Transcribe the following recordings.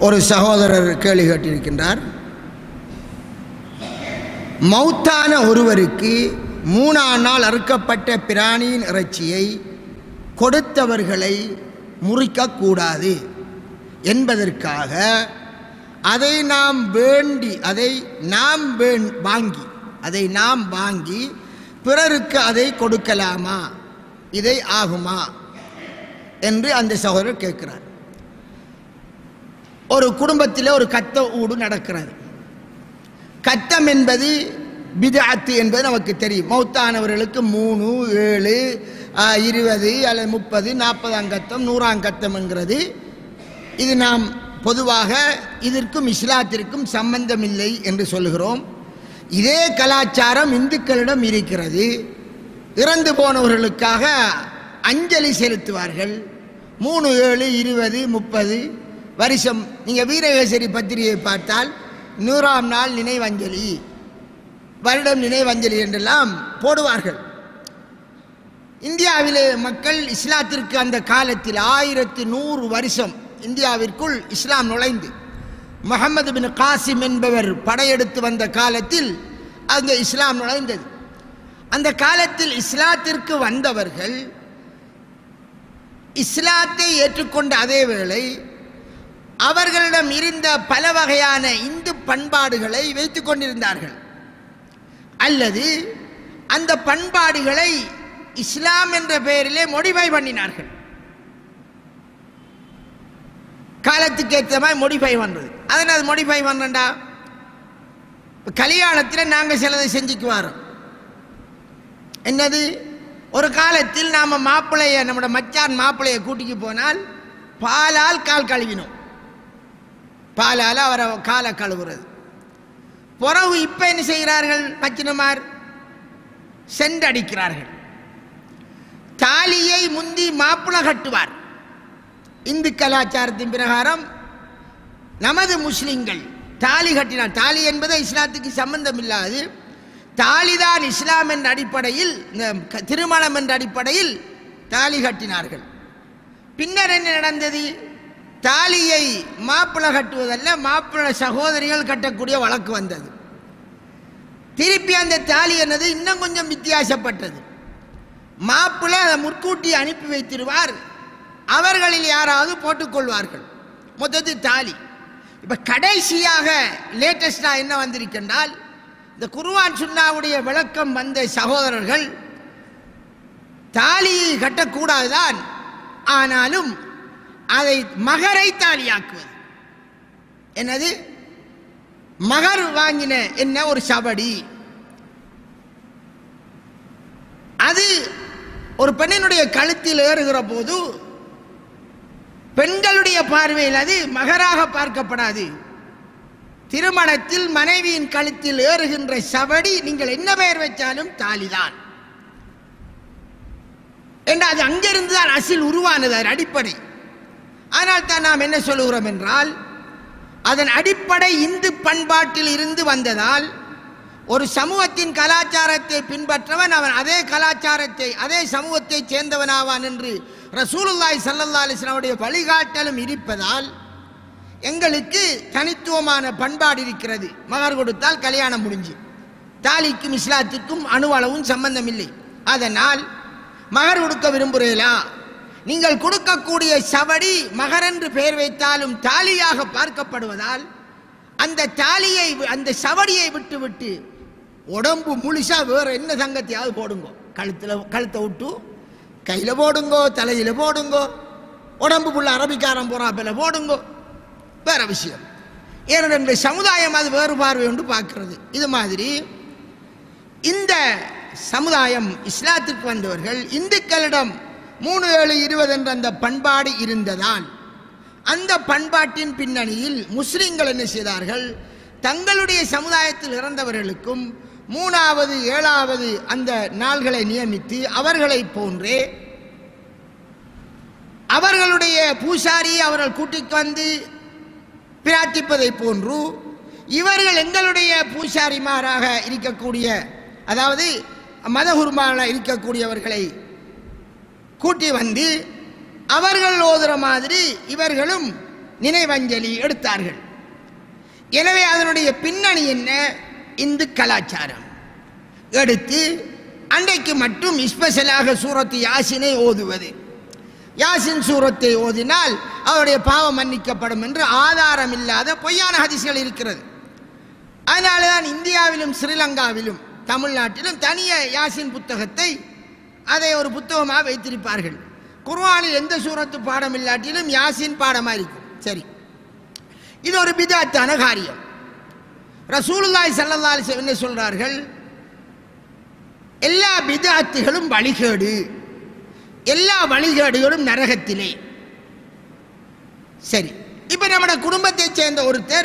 ஒரு சகோதரர் கேள்வி கேட்டிருக்கின்றார் மௌத்தான ஒருவருக்கு மூணாம் நாள் அறுக்கப்பட்ட பிராணியின் இறைச்சியை கொடுத்தவர்களை முறிக்கக்கூடாது என்பதற்காக அதை நாம் வேண்டி அதை நாம் வேண் வாங்கி அதை நாம் வாங்கி பிறருக்கு அதை கொடுக்கலாமா இதை ஆகுமா என்று அந்த சகோதரர் கேட்கிறார் ஒரு குடும்பத்தில் ஒரு கத்த ஊடு நடக்கிறது கத்தம் என்பது பிதாத்து என்பது நமக்கு தெரியும் மௌத்தானவர்களுக்கு மூணு ஏழு ஆ, இருபது அல்லது முப்பது நாற்பதாம் கத்தம் நூறாம் கத்தம் என்கிறது இது நாம் பொதுவாக இதற்கும் இஸ்லாத்திற்கும் சம்பந்தமில்லை என்று சொல்லுகிறோம் இதே கலாச்சாரம் இந்துக்களிடம் இருக்கிறது இறந்து போனவர்களுக்காக அஞ்சலி செலுத்துவார்கள் மூணு ஏழு இருபது முப்பது வருஷம் நீங்கள் வீரகேசரி பத்திரிகை பார்த்தால் நூறாம் நாள் நினைவஞ்சலி வருடம் நினைவஞ்சலி என்றெல்லாம் போடுவார்கள் இந்தியாவிலே மக்கள் இஸ்லாத்திற்கு அந்த காலத்தில் ஆயிரத்தி நூறு வருஷம் இந்தியாவிற்குள் இஸ்லாம் நுழைந்து முகமது பின் காசிம் என்பவர் படையெடுத்து வந்த காலத்தில் அங்கே இஸ்லாம் நுழைந்தது அந்த காலத்தில் இஸ்லாத்திற்கு வந்தவர்கள் இஸ்லாத்தை ஏற்றுக்கொண்ட அதே வேளை அவர்களிடம் இருந்த பல வகையான இந்து பண்பாடுகளை வைத்துக் கொண்டிருந்தார்கள் அல்லது அந்த பண்பாடுகளை இஸ்லாம் என்ற பெயரிலே மொடிஃபை பண்ணினார்கள் காலத்துக்கு ஏற்ற மாதிரி மொடிஃபை பண்ணுறது அதனால் மொடிஃபை பண்ணண்டா கல்யாணத்தில் நாங்கள் சிலதை செஞ்சுக்கு வரோம் என்னது ஒரு காலத்தில் நாம் மாப்பிள்ளைய நம்மளோட மச்சான் மாப்பிள்ளைய கூட்டிக்கு போனால் பாலால் கால் கழுவினோம் பாலால் அவரை காலை கழுவுறது புறவு இப்போ என்ன செய்கிறார்கள் பச்சினமார் சென்றடிக்கிறார்கள் தாலியை முந்தி மாப்பிள கட்டுவார் இந்து கலாச்சாரத்தின் பிரகாரம் நமது முஸ்லிம்கள் தாலி கட்டினார் தாலி என்பது இஸ்லாத்துக்கு சம்பந்தம் இல்லாது தாலிதான் இஸ்லாம் என்ற அடிப்படையில் இந்த க- திருமணம் என்ற அடிப்படையில் தாலி கட்டினார்கள் பின்னர் என்ன நடந்தது தாலியை மாப்பிள கட்டுவதல்ல மாப்பிள சகோதரிகள் கட்டக்கூடிய வழக்கு வந்தது திருப்பி அந்த தாலி என்னது இன்னும் கொஞ்சம் வித்தியாசப்பட்டது மாப்பிள்ளை அதை முற்கூட்டி அனுப்பி வைத்திருவார் அவர்களில் யாராவது போட்டுக்கொள்வார்கள் மொத்தத்தில் தாலி இப்போ கடைசியாக லேட்டஸ்டாக என்ன வந்திருக்கின்றால் இந்த குருவான் சுன்னாவுடைய விளக்கம் வந்த சகோதரர்கள் தாலியை கட்டக்கூடாதுதான் ஆனாலும் அதை மகரை தாலியாக்குவது என்னது மகர் வாங்கின என்ன ஒரு சபடி அது ஒரு பெண்ணினுடைய கழுத்தில் ஏறுகிற போது பெண்களுடைய பார்வையில் அது மகராக பார்க்கப்படாது திருமணத்தில் மனைவியின் கழுத்தில் ஏறுகின்ற சபடி நீங்கள் என்ன பெயர் வச்சாலும் தாலிதான் என்று அது அங்கிருந்து தான் அசில் உருவானது அதன் அடிப்படை ஆனால் தான் நாம் என்ன சொல்லுகிறோம் என்றால் அதன் அடிப்படை இந்து பண்பாட்டில் இருந்து வந்ததால் ஒரு சமூகத்தின் கலாச்சாரத்தை பின்பற்றவன் அவன் அதே கலாச்சாரத்தை அதே சமூகத்தைச் சேர்ந்தவனாவான் என்று ரசூலுல்லாஹி ஸல்லல்லாஹு அலைஹி வஸல்லமுடைய வழிகாட்டலும் இருப்பதால் எங்களுக்கு தனித்துவமான பண்பாடு இருக்கிறது மகர் கொடுத்தால் கல்யாணம் முடிஞ்சு தாலிக்கும் இஸ்லாத்திற்கும் அணுவளவும் சம்பந்தம் இல்லை அதனால் மகர் கொடுக்க விரும்புகிறீர்களா நீங்கள் கொடுக்கக்கூடிய சவடி மகர் என்று பெயர் வைத்தாலும் தாலியாக பார்க்கப்படுவதால் அந்த தாலியை வி- அந்த சவடியை விட்டு விட்டு உடம்பு முழுசா வேற என்ன சங்கத்தையாவது போடுங்கோ கழுத்துல கழுத்தை விட்டு கையில போடுங்கோ தலையில போடுங்கோ உடம்பு புள்ள அரபிக்காரன் போறாப்பில போடுங்கோ வேற விஷயம் ஏனென்ற சமுதாயம் அது வேறு பார்வை ஒன்று பார்க்கிறது இது மாதிரி இந்த சமுதாயம் இஸ்லாத்திற்கு வந்தவர்கள் இந்துக்களிடம் மூணு ஏழு இருபது என்ற அந்த பண்பாடு இருந்ததால் அந்த பண்பாட்டின் பின்னணியில் முஸ்லிம்கள் என்ன செய்தார்கள் தங்களுடைய சமுதாயத்தில் இறந்தவர்களுக்கும் மூணாவது ஏழாவது அந்த நாள்களை நியமித்து அவர்களைப் போன்றே அவர்களுடைய பூசாரி அவர்கள் கூட்டிக்கு வந்து பிரார்த்திப்பதை போன்று இவர்கள் எங்களுடைய பூசாரிமாராக இருக்கக்கூடிய அதாவது மதகுருமாராக இருக்கக்கூடியவர்களை கூட்டி வந்து அவர்கள் ஓதுற மாதிரி இவர்களும் நினைவஞ்சலி எடுத்தார்கள் எனவே அதனுடைய பின்னணி என்ன இந்து கலாச்சாரம் எடுத்து அன்றைக்கு மட்டும் ஸ்பெஷலாக சூரத்து யாசினை ஓதுவது யாசின் சூரத்தை ஓதினால் அவருடைய பாவம் மன்னிக்கப்படும் என்று ஆதாரம் இல்லாத பொய்யான ஹதீஸ்கள் இருக்கிறது அதனால தான் இந்தியாவிலும் ஸ்ரீலங்காவிலும் தமிழ்நாட்டிலும் தனிய யாசின் புத்தகத்தை அதை ஒரு புத்தகமாக வைத்திருப்பார்கள் குர்ஆனில் எந்த சூரத்து பாடம் இல்லாட்டிலும் யாசின் பாடமாக இருக்கும் சரி இது ஒரு பிதாத்தான காரியம் ரசூலுல்லாஹி ஸல்லல்லாஹு அலைஹி வஸல்லம் என்ன சொல்றார்கள் எல்லா பிதாத்துகளும் வழிகேடு எல்லா வழிகேடுகளும் நரகத்திலே சரி இப்ப நம்முடைய குடும்பத்தைச் சேர்ந்த ஒருத்தர்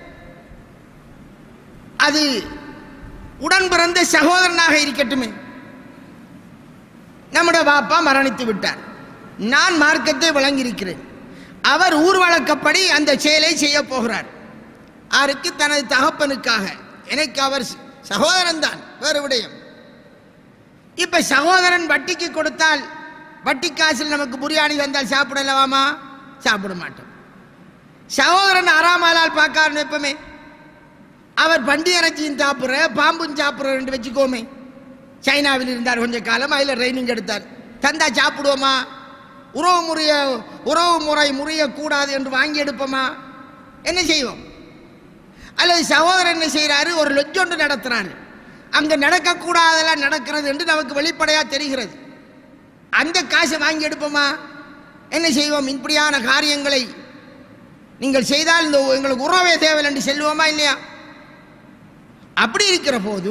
அது உடன் பிறந்த சகோதரனாக இருக்கட்டுமே நம்முடைய பாப்பா மரணித்து விட்டார் நான் மார்க்கத்தை வழங்கியிருக்கிறேன் அவர் ஊர் வழக்கப்படி அந்த செயலை செய்ய போகிறார் யாருக்கு தனது தகப்பனுக்காக எனக்கு அவர் சகோதரன் தான் வேறு விடயம் இப்ப சகோதரன் வட்டிக்கு கொடுத்தால் வட்டி காசில் நமக்கு பிரியாணி வந்தால் சாப்பிடலாமா சாப்பிட மாட்டோம் சகோதரன் ஆறாமாலால் பார்க்காரு எப்பவுமே அவர் பண்டி இறைச்சியும் சாப்பிட்ற பாம்பும் சாப்பிட்ற வச்சுக்கோமே சைனாவில் இருந்தார் கொஞ்ச காலம் அதில் ட்ரைனிங் எடுத்தார் தந்தா சாப்பிடுவோமா உறவு முறைய உறவு முறை முறையக்கூடாது என்று வாங்கி எடுப்போமா என்ன செய்வோம் அல்லது சகோதரர் என்ன செய்கிறாரு ஒரு லொஜ்ஜொன்று நடத்துறாரு அங்கே நடக்கக்கூடாதெல்லாம் நடக்கிறது என்று நமக்கு வெளிப்படையாக தெரிகிறது அந்த காசை வாங்கி எடுப்போமா என்ன செய்வோம் இப்படியான காரியங்களை நீங்கள் செய்தால் இந்த எங்களுக்கு உறவே தேவை என்று செல்வோமா இல்லையா அப்படி இருக்கிற போது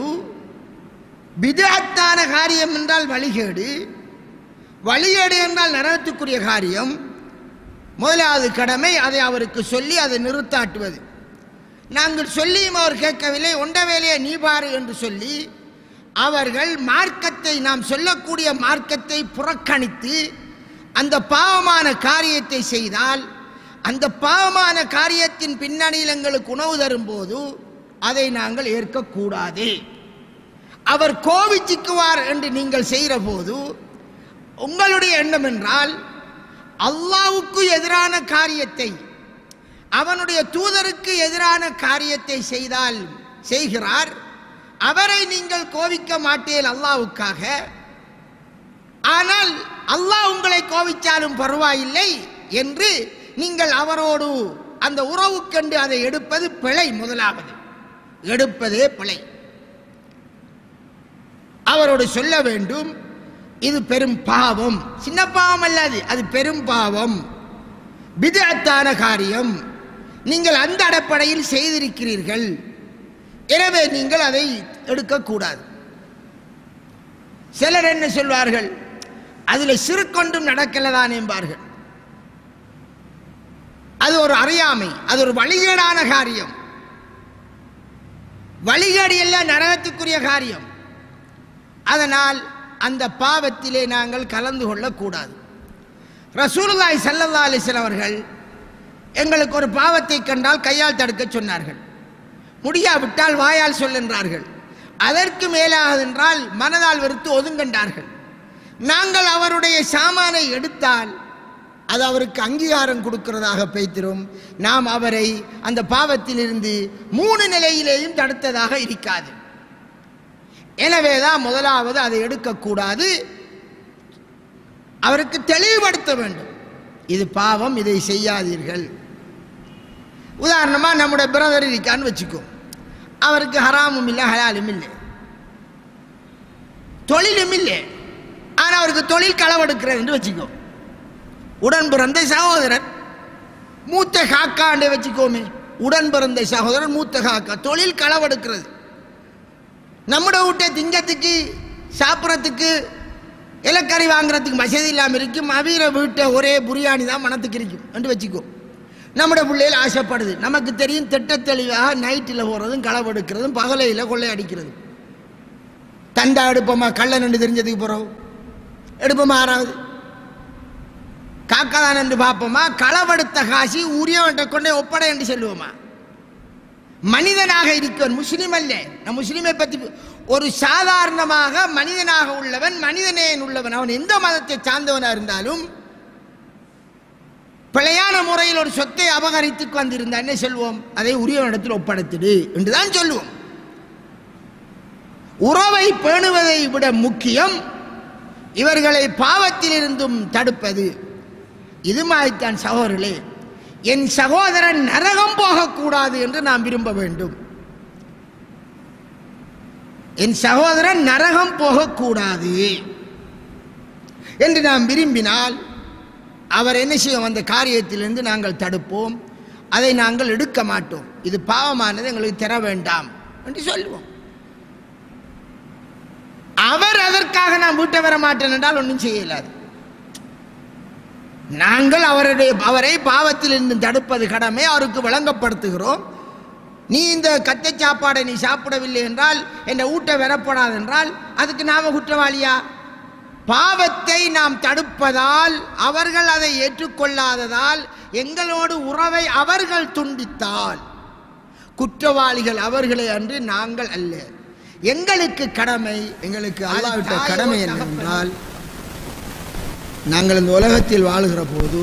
பிதாத்தான காரியம் என்றால் வழிகேடு வழிகேடு என்றால் நரகத்துக்குரிய காரியம் முதலாவது கடமை அதை அவருக்கு சொல்லி அதை நிறுத்தாட்டுவது நாங்கள் சொல்லியும் அவர் கேட்கவில்லை ஒன்ற வேலையை நீ பாரு என்று சொல்லி அவர்கள் மார்க்கத்தை நாம் சொல்லக்கூடிய மார்க்கத்தை புறக்கணித்து அந்த பாவமான காரியத்தை செய்தால் அந்த பாவமான காரியத்தின் பின்னணியில் எங்களுக்கு உணவு தரும்போது அதை நாங்கள் ஏற்கக்கூடாது அவர் கோவிச்சுக்குவார் என்று நீங்கள் செய்கிற போது உங்களுடைய எண்ணம் என்றால் அல்லாவுக்கு எதிரான காரியத்தை அவனுடைய தூதருக்கு எதிரான காரியத்தை செய்தால் செய்கிறார் அவரை நீங்கள் கோவிக்க மாட்டேன் அல்லாவுக்காக ஆனால் அல்லாஹ் உங்களை கோவிச்சாலும் பரவாயில்லை என்று நீங்கள் அவரோடு அந்த உறவு கண்டு அதை எடுப்பது பிழை முதலாவது எடுப்பதே பிழை அவரோடு சொல்ல வேண்டும் இது பெரும் பாவம் சின்ன பாவம் அல்ல அது அது பெரும் பாவம் பிதத்தான காரியம் நீங்கள் அந்த அடிப்படையில் செய்திருக்கிறீர்கள் எனவே நீங்கள் அதை எடுக்கக்கூடாது சிலர் என்ன சொல்வார்கள் அதில் சிறுக்கொண்டும் நடக்கலதான் என்பார்கள் அது ஒரு அறியாமை அது ஒரு வழிகேடான காரியம் வழிகேடு எல்லாம் நரகத்துக்குரிய காரியம் அதனால் அந்த பாவத்திலே நாங்கள் கலந்து கொள்ளக்கூடாது ரசூலுல்லாஹி ஸல்லல்லாஹு அலைஹி வஸல்லம் அவர்கள் எங்களுக்கு ஒரு பாவத்தை கண்டால் கையால் தடுக்க சொன்னார்கள் முடியாவிட்டால் வாயால் சொல்லென்றார்கள் அதற்கு மேலாக என்றால் மனதால் வெறுத்து ஒதுங்கண்டார்கள் நாங்கள் அவருடைய சாமானை எடுத்தால் அது அவருக்கு அங்கீகாரம் கொடுக்கிறதாக பேய்த்திரும் நாம் அவரை அந்த பாவத்திலிருந்து மூணு நிலையிலேயும் தடுத்ததாக இருக்காது எனவே தான் முதலாவது அதை எடுக்கக்கூடாது அவருக்கு தெளிவுபடுத்த வேண்டும் இது பாவம் இதை செய்யாதீர்கள் உதாரணமாக நம்முடைய பிரதர் இருக்கான்னு வச்சுக்கோ அவருக்கு ஹராமும் இல்லை ஹலாலும் இல்லை தொழிலும் இல்லை ஆனால் அவருக்கு தொழில் களவெடுக்கிறது என்று வச்சுக்கோ உடன் பிறந்த சகோதரன் மூத்த காக்காண்டே வச்சுக்கோமே உடன் பிறந்த சகோதரன் மூத்த காக்கா தொழில் களவெடுக்கிறது நம்மட வீட்டை திங்கத்துக்கு சாப்பிட்றதுக்கு இலக்கறி வாங்குறதுக்கு வசதி இல்லாமல் இருக்கும் அவீர வீட்டை ஒரே புரியாணி தான் மனத்துக்கு இருக்கும் என்று வச்சுக்கோ நம்முடைய பிள்ளைகள் ஆசைப்படுது நமக்கு தெரியும் திட்ட தெளிவாக நைட்டில் போகிறதும் களவெடுக்கிறதும் பகலையில் கொள்ளை அடிக்கிறதும் தண்டா எடுப்போமா கள்ள நண்டு தெரிஞ்சதுக்கு போகிறோம் எடுப்போமா ஆறாவது காக்காதான் என்று பார்ப்போமா களவெடுத்த காசி உரியவன்ட்ட கொண்டே ஒப்படை என்று சொல்லுவோமா மனிதனாக இருக்கவன் முஸ்லீம் அல்ல நான் முஸ்லீமை பற்றி ஒரு சாதாரணமாக மனிதனாக உள்ளவன் மனிதநேயன் உள்ளவன் அவன் எந்த மதத்தை சார்ந்தவனாக இருந்தாலும் பிழையான முறையில் ஒரு சொத்தை அபகரித்து வந்திருந்தா என்ன சொல்வோம் அதை உரியவனிடத்தில் ஒப்படைத்திடு என்றுதான் சொல்லுவோம் உறவை பேணுவதை விட முக்கியம் இவர்களை பாவத்திலிருந்தும் தடுப்பது இது மாதிரித்தான் சகோதரர்களே என் சகோதரன் நரகம் போகக்கூடாது என்று நாம் விரும்ப வேண்டும் என் சகோதரன் நரகம் போகக்கூடாது என்று நாம் விரும்பினால் அவர் என்ன செய்யும் அந்த காரியத்திலிருந்து நாங்கள் தடுப்போம் அதை நாங்கள் எடுக்க மாட்டோம் இது பாவமானது எங்களுக்கு தர வேண்டாம் என்று சொல்லுவோம் அவர் அதற்காக நான் வீட்டை வர மாட்டேன் என்றால் ஒன்றும் செய்ய இயலாது நாங்கள் அவருடைய அவரை பாவத்திலிருந்து தடுப்பது கடமை அவருக்கு வழங்கப்படுத்துகிறோம் நீ இந்த கத்தை சாப்பாடை நீ சாப்பிடவில்லை என்றால் என்ற ஊட்ட வரப்படாது என்றால் அதுக்கு நாம குற்றவாளியா பாவத்தை நாம் தடுப்பதால் அவர்கள் அதை ஏற்றுக்கொள்ளாததால் எங்களோடு உறவை அவர்கள் துண்டித்தால் குற்றவாளிகள் அவர்களே அன்று நாங்கள் அல்ல எங்களுக்கு கடமை எங்களுக்கு அல்லாவிட்ட கடமை என்னவென்றால் நாங்கள் இந்த உலகத்தில் வாழுகிற போது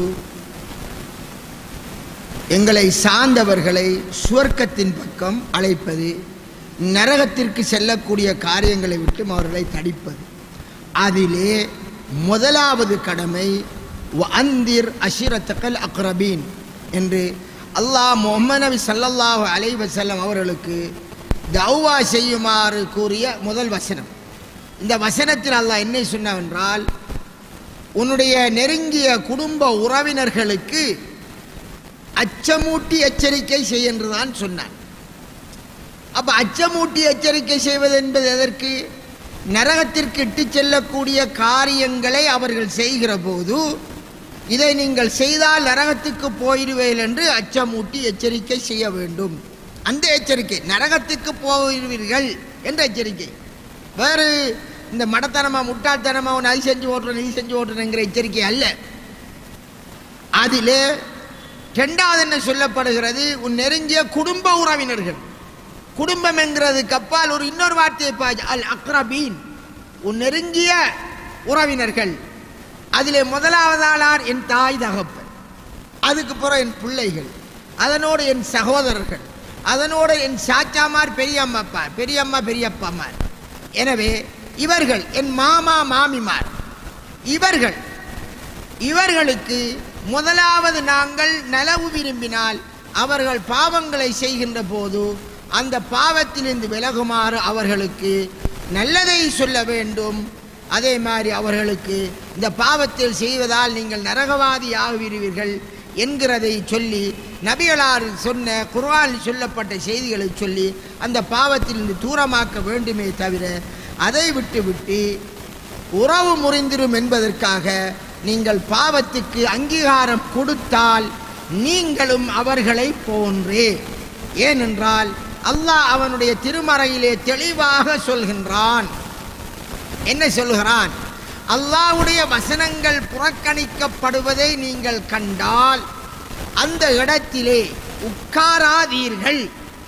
எங்களை சார்ந்தவர்களை சுவர்க்கத்தின் பக்கம் அழைப்பது நரகத்திற்கு செல்லக்கூடிய காரியங்களை விட்டு அவர்களை தடிப்பது அதிலே முதலாவது கடமை அந்திர் அஷிரத்தக்கல் அக்ரபீன் என்று அல்லாஹ் முகமது நபி ஸல்லல்லாஹு அலைஹி வஸல்லம் அவர்களுக்கு தௌவா செய்யுமாறு கூறிய முதல் வசனம் இந்த வசனத்தில் அல்லாஹ் என்ன சொன்னவென்றால் உன்னுடைய நெருங்கிய குடும்ப உறவினர்களுக்கு அச்சமூட்டி எச்சரிக்கை செய் என்றுதான் சொன்னான் அப்ப அச்சமூட்டி எச்சரிக்கை செய்வது என்பது எதற்கு நரகத்திற்கு இட்டு செல்லக்கூடிய காரியங்களை அவர்கள் செய்கிற போது இதை நீங்கள் செய்தால் நரகத்துக்கு போயிடுவேன் என்று அச்சமூட்டி எச்சரிக்கை செய்ய வேண்டும் அந்த எச்சரிக்கை நரகத்துக்கு போயிடுவீர்கள் என்ற எச்சரிக்கை வேறு இந்த மடத்தனமா முட்டாள்தனமா உன்னை அது செஞ்சு ஓட்டுறேன் இது செஞ்சு ஓட்டுறேங்கிற எச்சரிக்கை அல்ல அதிலே ரெண்டாவது என்ன சொல்லப்படுகிறது உன் நெருங்கிய குடும்ப உறவினர்கள் குடும்பம் என்கிறதுக்கு அப்பால் ஒரு இன்னொரு வார்த்தையை பாஜ் அல் அக்ரபீன் உன் நெருங்கிய உறவினர்கள் அதிலே முதலாவதாளார் என் தாய் தகப்பன் அதுக்கு பிறகு என் பிள்ளைகள் அதனோடு என் சகோதரர்கள் அதனோடு என் சாச்சாமார் பெரியம்மாப்பார் பெரியம்மா பெரியப்பாமார் எனவே இவர்கள் என் மாமா மாமிமார் இவர்கள் இவர்களுக்கு முதலாவது நாங்கள் நலவு விரும்பினால் அவர்கள் பாவங்களை செய்கின்ற போது அந்த பாவத்திலிருந்து விலகுமாறு அவர்களுக்கு நல்லதை சொல்ல வேண்டும் அதே மாதிரி அவர்களுக்கு இந்த பாவத்தில் செய்வதால் நீங்கள் நரகவாதி ஆகுவீர்கள் என்கிறதை சொல்லி நபிகளார் சொன்ன குர்ஆன் சொல்லப்பட்ட செய்திகளை சொல்லி அந்த பாவத்திலிருந்து தூரமாக்க வேண்டுமே தவிர அதை விட்டு விட்டு உறவு முறிந்திரும் என்பதற்காக நீங்கள் பாவத்துக்கு அங்கீகாரம் கொடுத்தால் நீங்களும் அவர்களை போன்றே ஏனென்றால் அல்லாஹ் அவனுடைய திருமறையிலே தெளிவாக சொல்கின்றான் என்ன சொல்கிறான் அல்லாஹ்வுடைய வசனங்கள் புறக்கணிக்கப்படுவதை நீங்கள் கண்டால் அந்த இடத்திலே உட்காராதீர்கள்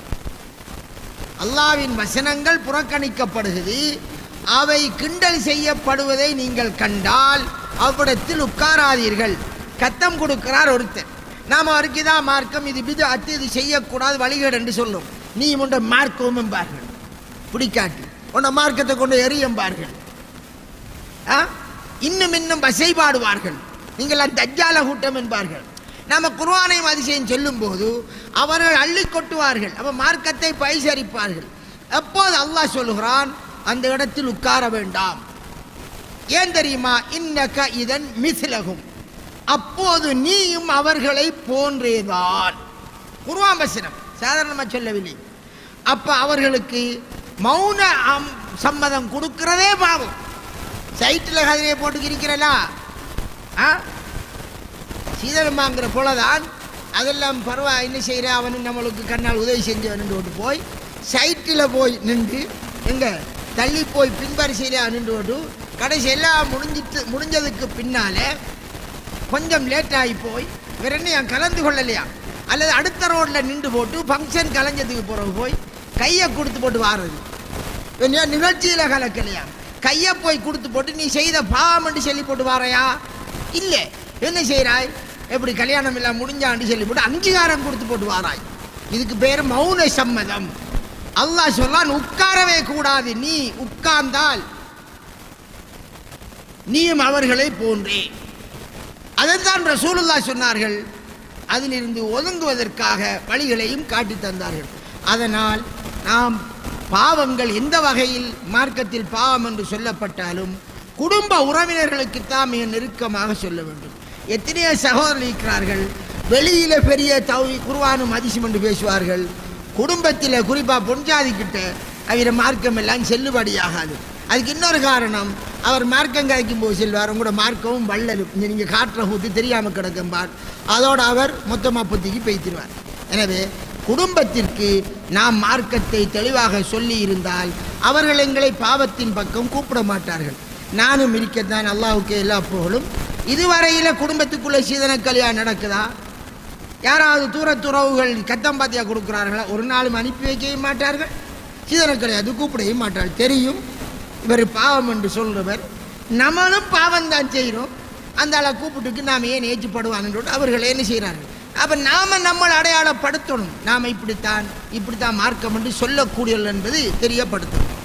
அல்லாவின் வசனங்கள் புறக்கணிக்கப்படுகிறது அவை கிண்டல் செய்யப்படுவதை நீங்கள் கண்டால் அவ்விடத்தில் உட்காராதீர்கள் கத்தம் கொடுக்கிறார் ஒருத்தர் நாம் அவருக்கு தான் மார்க்கம் இது பிது அத்து இது செய்யக்கூடாது வழிகேடு என்று சொல்லும் நீ உண்ட மார்க்கவும் என்பார்கள் பிடிக்காட்டி உன்னை மார்க்கத்தை கொண்டு எறியம்பார்கள் ஆ? இன்னும் இன்னும் வசைபாடுவார்கள் நீங்கள் அந்த தஜ்ஜால கூட்டம் என்பார்கள் நாம குர்ஆனையும் அதிசயம் சொல்லும் போது அவர்கள் அள்ளி கொட்டுவார்கள் அப்ப மார்க்கத்தை பைசரிப்பார்கள் எப்போது அல்லாஹ் சொல்லுகிறான் அந்த இடத்தில் உட்கார வேண்டாம் ஏன் தெரியுமா இன்னக இதன் மிசிலகும் அப்போது நீயும் அவர்களை போன்றேதான் குர்ஆன் வசனம் சாதாரணமாக சொல்லவில்லை அப்ப அவர்களுக்கு மௌன அம்- சம்மதம் கொடுக்கிறதே பாவம் சைட்டில் கதிரையை போட்டு இருக்கிறலா ஆ சீதனமாங்கிற போலதான் அதெல்லாம் பரவா என்ன செய்கிற அவனு நம்மளுக்கு கண்ணால் உதவி செஞ்சவனு போட்டு போய் சைட்டில் போய் நின்று எங்க தள்ளி போய் பின்பரிசையில் நின்று போட்டு கடைசி எல்லாம் முடிஞ்சிட்டு முடிஞ்சதுக்கு பின்னாலே கொஞ்சம் லேட் ஆகி போய் வேற என்ன ஏன் கலந்து கொள்ளலையா அல்லது அடுத்த ரோட்டில் நின்று போட்டு ஃபங்க்ஷன் கலைஞ்சதுக்கு பிறகு போய் கையை கொடுத்து போட்டு வாரது என்ன நிகழ்ச்சியில் கலக்கலையா கையை போய் கொடுத்து போட்டு நீ செய்த பாவம் என்று சொல்லி போட்டு வாரையா இல்லை என்ன செய்கிறாய் எப்படி கல்யாணம் எல்லாம் முடிஞ்சான்னு சொல்லி போட்டு அங்கீகாரம் கொடுத்து போட்டு வாராய் இதுக்கு பேர் மௌன சம்மதம் அல்லாஹ் சொல்லான் உட்காரவே கூடாது நீ உட்கார்ந்தால் நீயும் அவர்களை போன்றே அதைத்தான் ரசூலுல்லா சொன்னார்கள் அதிலிருந்து ஒதுங்குவதற்காக வழிகளையும் காட்டி தந்தார்கள் அதனால் நாம் பாவங்கள் எந்த வகையில் மார்க்கத்தில் பாவம் என்று சொல்லப்பட்டாலும் குடும்ப உறவினர்களுக்குத்தான் மிக நெருக்கமாக சொல்ல வேண்டும் எத்தனையோ சகோதரர்கள் இருக்கிறார்கள் வெளியில பெரிய தவி குருவானும் அதிசயம் என்று பேசுவார்கள் குடும்பத்தில் குறிப்பாக பொன்ஜாதி கிட்ட அவர மார்க்கம் எல்லாம் செல்லுபடியாகாது அதுக்கு இன்னொரு காரணம் அவர் மார்க்கம் கிடைக்கும் போது செல்வார் உங்களோட மார்க்கமும் வள்ளலும் இங்க நீங்க காட்டுற ஊத்து தெரியாமல் கிடக்கும்பார் அதோட அவர் மொத்தமாக புத்திக்கு பெய்த்திருவார் எனவே குடும்பத்திற்கு நாம் மார்க்கத்தை தெளிவாக சொல்லி இருந்தால் அவர்கள் எங்களை பாவத்தின் பக்கம் கூப்பிட மாட்டார்கள் நானும் இருக்கத்தான் அல்லாஹ்வுக்கு எல்லா புகழும் இதுவரையில குடும்பத்துக்குள்ள சீதன கல்யாணம் நடக்குதா யாராவது தூரத்துறவுகள் கத்தம்பாத்தியா கொடுக்குறார்களா ஒரு நாளும் அனுப்பி வைக்கவே மாட்டார்கள் சீதன கிடையாது கூப்பிடவே மாட்டார்கள் தெரியும் இவர் பாவம் என்று சொல்றவர் நம்மளும் பாவம் தான் செய்கிறோம் அந்த ஆளை கூப்பிட்டுக்கு நாம் ஏன் ஏற்றுப்படுவான்னு அவர்கள் என்ன செய்கிறார்கள் அப்போ நாம நம்மளை அடையாளப்படுத்தணும் நாம் இப்படித்தான் இப்படித்தான் மார்க்கம் என்று சொல்லக்கூடியல் என்பது தெரியப்படுத்தணும்